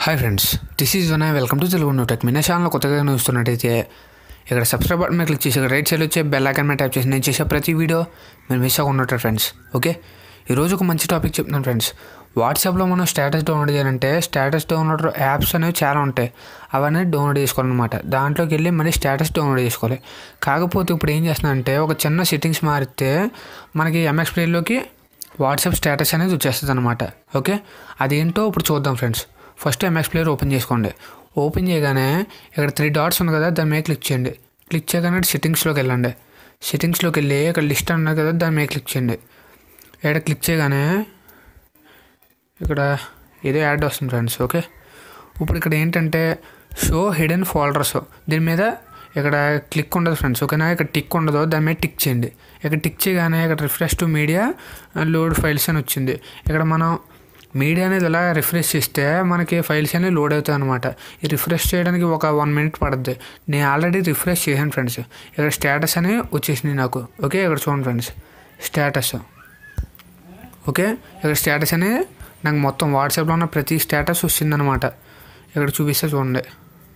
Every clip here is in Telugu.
hi friends this is one welcome to Telugu నోటెక్ మీ నా ఛానల్ కొత్తగా చూస్తున్నట్టయితే ఇక్కడ సబ్స్క్రైబ్ బటన్ మీద క్లిక్ చేసి ఇక్కడ రైట్ సైడ్ వచ్చే బెల్ ఐకాన్ మీద టైప్ చేసి నేను చేసే ప్రతి వీడియో మీరు మిస్ అవ్వకుండా ఉంటారు ఫ్రెండ్స్ ఓకే ఈరోజు ఒక మంచి టాపిక్ చెప్తున్నాను ఫ్రెండ్స్ వాట్సాప్లో మనం స్టేటస్ డౌన్లోడ్ చేయాలంటే స్టేటస్ డౌన్లోడ్ యాప్స్ అనేవి చాలా ఉంటాయి అవన్నీ డౌన్లోడ్ చేసుకోవాలన్నమాట దాంట్లోకి వెళ్ళి మళ్ళీ స్టేటస్ డౌన్లోడ్ చేసుకోవాలి కాకపోతే ఇప్పుడు ఏం చేస్తున్నానంటే ఒక చిన్న సెట్టింగ్స్ మారితే మనకి ఎంఎక్స్ ప్లేలోకి వాట్సాప్ స్టేటస్ అనేది వచ్చేస్తుంది అనమాట ఓకే అదేంటో ఇప్పుడు చూద్దాం friends first MX player open చేసుకోండి ఓపెన్ చేయగానే ఇక్కడ త్రీ డాట్స్ ఉంది కదా దాని మీద క్లిక్ చేయండి క్లిక్ చేయగానే సెట్టింగ్స్లోకి వెళ్ళండి సెట్టింగ్స్లోకి వెళ్ళి ఇక్కడ లిస్ట్ ఉన్నది కదా దాని మీద క్లిక్ చేయండి ఇక్కడ క్లిక్ చేయగానే ఇక్కడ ఏదో యాడ్ వస్తుంది ఫ్రెండ్స్ ఓకే ఇప్పుడు ఇక్కడ ఏంటంటే షో హిడెన్ ఫోల్డర్స్ దీని మీద ఇక్కడ క్లిక్ ఉండదు ఫ్రెండ్స్ ఓకేనా ఇక్కడ టిక్ ఉండదు దాని మీద టిక్ చేయండి ఇక్కడ టిక్ చేయగానే ఇక్కడ refresh to media load files అని వచ్చింది ఇక్కడ మనం మీడియా అనేది ఇలా రిఫ్రెష్ చేస్తే మనకి ఫైల్స్ అనేవి లోడ్ అవుతాయి అనమాట ఈ రిఫ్రెష్ చేయడానికి ఒక వన్ మినిట్ పడుద్ది నేను ఆల్రెడీ రిఫ్రెష్ చేశాను ఫ్రెండ్స్ ఇక్కడ స్టేటస్ అని వచ్చేసింది నాకు ఓకే ఇక్కడ చూడండి ఫ్రెండ్స్ స్టేటస్ ఓకే ఇక్కడ స్టేటస్ అనేది నాకు మొత్తం వాట్సాప్లో ఉన్న ప్రతి స్టేటస్ వచ్చిందనమాట ఇక్కడ చూపిస్తే చూడండి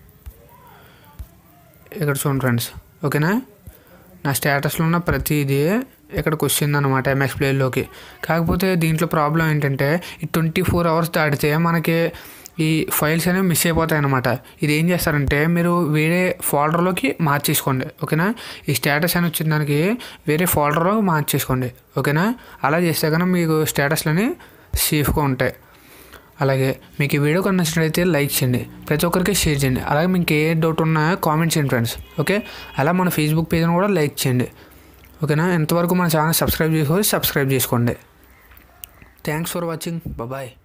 ఇక్కడ చూడండి ఫ్రెండ్స్ ఓకేనా నా స్టేటస్లో ఉన్న ప్రతిదీ ఇక్కడికి వచ్చిందనమాట ఎంఎక్స్ ప్లేలోకి కాకపోతే దీంట్లో ప్రాబ్లం ఏంటంటే ఈ ట్వంటీ ఫోర్ అవర్స్ దాటితే మనకి ఈ ఫైల్స్ అనేవి మిస్ అయిపోతాయి అనమాట ఇది ఏం చేస్తారంటే మీరు వేరే ఫోల్డర్లోకి మార్చేసుకోండి ఓకేనా ఈ స్టేటస్ అని వచ్చిన దానికి వేరే ఫోల్డర్లో మార్చేసుకోండి ఓకేనా అలా చేస్తే కనుక మీకు స్టేటస్లని సేఫ్గా ఉంటాయి అలాగే మీకు ఈ వీడియో కన్నా నచ్చినట్లయితే లైక్ చేయండి ప్రతి ఒక్కరికి షేర్ చేయండి అలాగే మీకు ఏ డౌట్ ఉన్నా కామెంట్ చేయండి ఫ్రెండ్స్ ఓకే అలా మన ఫేస్బుక్ పేజ్ని కూడా లైక్ చేయండి ఓకేనా ఎంతవరకు మన ఛానల్ సబ్స్క్రైబ్ చేసుకోవాలి సబ్స్క్రైబ్ చేసుకోండి థ్యాంక్స్ ఫర్ వాచింగ్ బాయ్